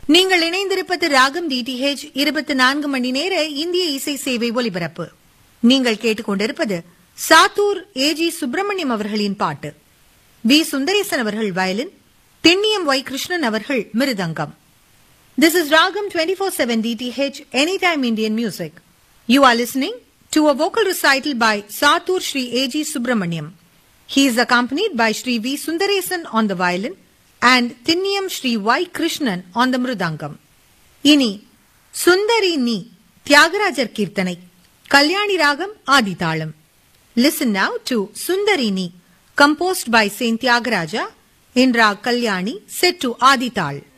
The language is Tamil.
நீங்கள் இணைந்திருப்பது ராகம் டிடிஹெச் இருபத்தி நான்கு மணி நேர இந்திய இசை சேவை ஒலிபரப்பு நீங்கள் கேட்டுக்கொண்டிருப்பது சாத்தூர் ஏஜி சுப்பிரமணியம் அவர்களின் பாட்டு வி சுந்தரேசன் அவர்கள் வயலின் திண்ணியம் ஒய் கிருஷ்ணன் அவர்கள் மிருதங்கம் This is Ragam 24-7 DTH Anytime Indian Music. You are listening to a vocal recital by Satur Sri A.G. Subramaniam. He is accompanied by Sri V. Sundaresan on the violin and Thinniyam Sri Y. Krishnan on the mridangam. இனி சுந்தரி நீ தியாகராஜர் கீர்த்தனை கல்யாணி ராகம் ஆதிதாளம் listen now to Sundari Nee composed by saint Thyagaraja in raag Kalyani set to ஆதிதாள்